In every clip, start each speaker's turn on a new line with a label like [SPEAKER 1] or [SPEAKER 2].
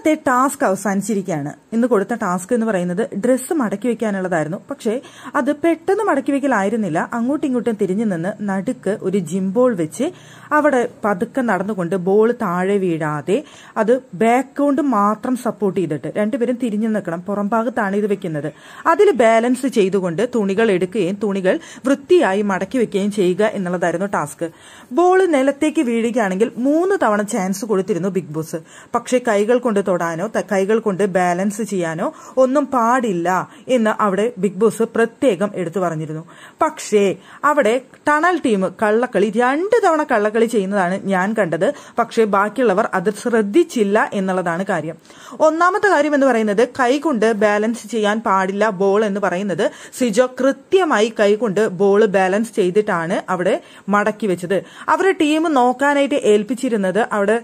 [SPEAKER 1] ഇന്നത്തെ ടാസ്ക് അവസാനിച്ചിരിക്കുകയാണ് ഇന്ന് കൊടുത്ത ടാസ്ക് എന്ന് പറയുന്നത് ഡ്രസ്സ് മടക്കി വെക്കാനുള്ളതായിരുന്നു പക്ഷേ അത് പെട്ടെന്ന് മടക്കി വെക്കലായിരുന്നില്ല അങ്ങോട്ടും ഇങ്ങോട്ടും തിരിഞ്ഞു നിന്ന് നടുക്ക് ഒരു ജിംബോൾ വെച്ച് അവിടെ പതുക്കെ നടന്നുകൊണ്ട് ബോൾ താഴെ വീഴാതെ അത് ബാക്ക് കൊണ്ട് മാത്രം സപ്പോർട്ട് ചെയ്തിട്ട് രണ്ടുപേരും തിരിഞ്ഞു നിൽക്കണം പുറം ഭാഗത്താണ് ഇത് വെക്കുന്നത് അതിൽ ബാലൻസ് ചെയ്തുകൊണ്ട് തുണികൾ എടുക്കുകയും തുണികൾ വൃത്തിയായി മടക്കി വെക്കുകയും ചെയ്യുക എന്നുള്ളതായിരുന്നു ടാസ്ക് ബോൾ നിലത്തേക്ക് വീഴുകയാണെങ്കിൽ മൂന്ന് തവണ ചാൻസ് കൊടുത്തിരുന്നു ബിഗ് ബോസ് പക്ഷേ കൈകൾ കൊണ്ട് തൊടാനോ ത- കൈകൾ കൊണ്ട് ബാലൻസ് ചെയ്യാനോ ഒന്നും പാടില്ല എന്ന് അവിടെ ബിഗ് ബോസ് പ്രത്യേകം എടുത്തു പറഞ്ഞിരുന്നു പക്ഷേ അവിടെ ടണൽ ടീം കള്ളക്കളി രണ്ട് തവണ കള്ളക്കളി ചെയ്യുന്നതാണ് ഞാൻ കണ്ടത് പക്ഷേ ബാക്കിയുള്ളവർ അത് ശ്രദ്ധിച്ചില്ല എന്നുള്ളതാണ് കാര്യം ഒന്നാമത്തെ കാര്യം എന്ന് പറയുന്നത് കൈകൊണ്ട് ബാലൻസ് ചെയ്യാൻ പാടില്ല ബോൾ എന്ന് പറയുന്നത് സിജോ കൃത്യമായി കൈകൊണ്ട് ബോൾ ബാലൻസ് ചെയ്തിട്ടാണ് അവിടെ മടക്കി വെച്ചത് അവരുടെ ടീം നോക്കാനായിട്ട് ഏൽപ്പിച്ചിരുന്നത് അവിടെ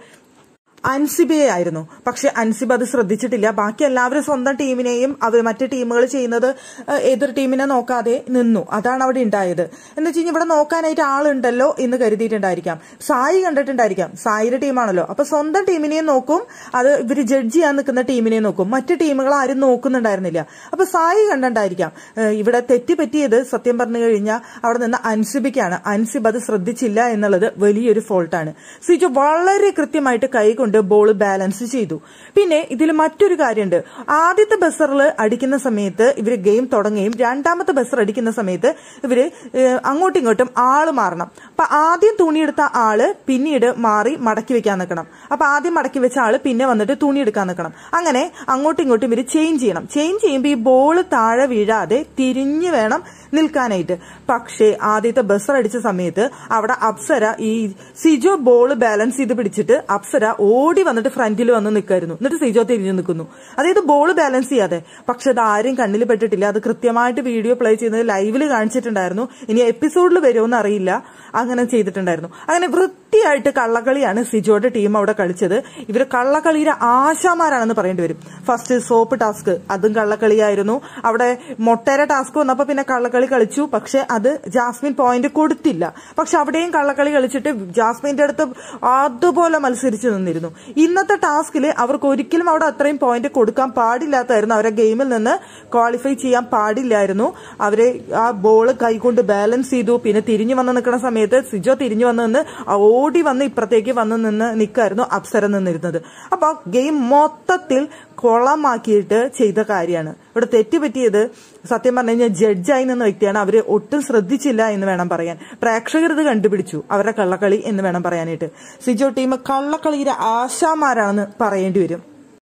[SPEAKER 1] അൻസിബയെ ആയിരുന്നു പക്ഷെ അൻസിബ അത് ശ്രദ്ധിച്ചിട്ടില്ല ബാക്കി എല്ലാവരും സ്വന്തം ടീമിനെയും അവർ മറ്റു ടീമുകൾ ചെയ്യുന്നത് ഏഹ്, എതിർ ടീമിനെ നോക്കാതെ നിന്നു അതാണ് അവിടെ ഉണ്ടായത് എന്ന് വെച്ച് കഴിഞ്ഞാൽ ഇവിടെ നോക്കാനായിട്ട് ആളുണ്ടല്ലോ എന്ന് കരുതിയിട്ടുണ്ടായിരിക്കാം സായി കണ്ടിട്ടുണ്ടായിരിക്കാം സായിയുടെ ടീമാണല്ലോ അപ്പൊ സ്വന്തം ടീമിനെയും നോക്കും അത് ഇവര് ജഡ്ജ് ചെയ്യാൻ നിൽക്കുന്ന ടീമിനെ നോക്കും മറ്റു ടീമുകൾ ആരും നോക്കുന്നുണ്ടായിരുന്നില്ല അപ്പൊ സായി കണ്ടിട്ടുണ്ടായിരിക്കാം ഏഹ്, ഇവിടെ തെറ്റ് പറ്റിയത് സത്യം പറഞ്ഞു കഴിഞ്ഞാൽ അവിടെ നിന്ന് അൻസിബിക്കാണ് അൻസിബ് അത് ശ്രദ്ധിച്ചില്ല എന്നുള്ളത് വലിയൊരു ഫോൾട്ടാണ് സിജു വളരെ കൃത്യമായിട്ട് കൈകൊണ്ട് ബോൾ ബാലൻസ് ചെയ്തു പിന്നെ ഇതിൽ മറ്റൊരു കാര്യമുണ്ട് ആദ്യത്തെ ബസറിൽ അടിക്കുന്ന സമയത്ത് ഇവര് ഗെയിം തുടങ്ങുകയും രണ്ടാമത്തെ ബസർ അടിക്കുന്ന സമയത്ത് ഇവര് ഏഹ്, അങ്ങോട്ടും ഇങ്ങോട്ടും ആള് മാറണം അപ്പൊ ആദ്യം തുണിയെടുത്ത ആള് പിന്നീട് മാറി മടക്കി വെക്കാൻ നിൽക്കണം അപ്പൊ ആദ്യം മടക്കി വെച്ച ആള് പിന്നെ വന്നിട്ട് തുണി എടുക്കാൻ നിൽക്കണം അങ്ങനെ അങ്ങോട്ടും ഇങ്ങോട്ടും ഇവര് ചേഞ്ച് ചെയ്യണം ചേഞ്ച് ചെയ്യുമ്പോൾ ഈ ബോൾ താഴെ വീഴാതെ തിരിഞ്ഞു വേണം നിൽക്കാനായിട്ട് പക്ഷേ ആദ്യത്തെ ബസർ അടിച്ച സമയത്ത് അവിടെ അപ്സര ഈ സിജോ ബോൾ ബാലൻസ് ചെയ്ത് പിടിച്ചിട്ട് അപ്സര ഓടി വന്നിട്ട് ഫ്രണ്ടിൽ വന്ന് നിൽക്കായിരുന്നു എന്നിട്ട് സിജോ തിരിഞ്ഞു നിൽക്കുന്നു അതായത് ബോൾ ബാലൻസ് ചെയ്യാതെ പക്ഷെ അത് ആരും കണ്ണിൽ പെട്ടിട്ടില്ല അത് കൃത്യമായിട്ട് വീഡിയോ പ്ലേ ചെയ്യുന്നത് ലൈവിൽ കാണിച്ചിട്ടുണ്ടായിരുന്നു ഇനി എപ്പിസോഡിൽ വരുമോന്ന് അറിയില്ല അങ്ങനെ ചെയ്തിട്ടുണ്ടായിരുന്നു അങ്ങനെ വൃത്തിയായിട്ട് കള്ളക്കളിയാണ് സിജോയുടെ ടീം അവിടെ കളിച്ചത് ഇവര് കള്ളക്കളിയുടെ ആശാമാരാണെന്ന് പറയേണ്ടി വരും ഫസ്റ്റ് സോപ്പ് ടാസ്ക് അതും കള്ളക്കളിയായിരുന്നു അവിടെ മൊട്ടേര ടാസ്ക് വന്നപ്പോ പിന്നെ കള്ളക്കളി കളിച്ചു പക്ഷെ അത് ജാസ്മിൻ പോയിന്റ് കൊടുത്തില്ല പക്ഷെ അവിടെയും കള്ളക്കളി കളിച്ചിട്ട് ജാസ്മിന്റെ അടുത്ത് അതുപോലെ മത്സരിച്ചു നിന്നിരുന്നു ഇന്നത്തെ ടാസ്കിൽ അവർക്ക് ഒരിക്കലും അവിടെ അത്രയും പോയിന്റ് കൊടുക്കാൻ പാടില്ലാത്തായിരുന്നു അവരെ ഗെയിമിൽ നിന്ന് ക്വാളിഫൈ ചെയ്യാൻ പാടില്ലായിരുന്നു അവരെ ആ ബോള് കൈകൊണ്ട് ബാലൻസ് ചെയ്തു പിന്നെ തിരിഞ്ഞു വന്ന് നിൽക്കുന്ന സമയത്ത് സിജോ തിരിഞ്ഞു വന്ന് നിന്ന് ഓടി വന്ന് ഇപ്പുറത്തേക്ക് വന്ന് നിന്ന് നിൽക്കായിരുന്നു അപ്സര നിന്നിരുന്നത് അപ്പൊ ഗെയിം മൊത്തത്തിൽ കൊളമാക്കിയിട്ട് ചെയ്ത കാര്യമാണ് ഇവിടെ തെറ്റുപറ്റിയത് സത്യം പറഞ്ഞു കഴിഞ്ഞാൽ ജഡ്ജായി നിന്ന വ്യക്തിയാണ് അവര് ഒട്ടും ശ്രദ്ധിച്ചില്ല എന്ന് വേണം പറയാൻ പ്രേക്ഷകർ ഇത് കണ്ടുപിടിച്ചു അവരുടെ കള്ളക്കളി എന്ന് വേണം പറയാനായിട്ട് സിജോ ടീം കള്ളക്കളിയുടെ ആശാമാരാണെന്ന് പറയേണ്ടി വരും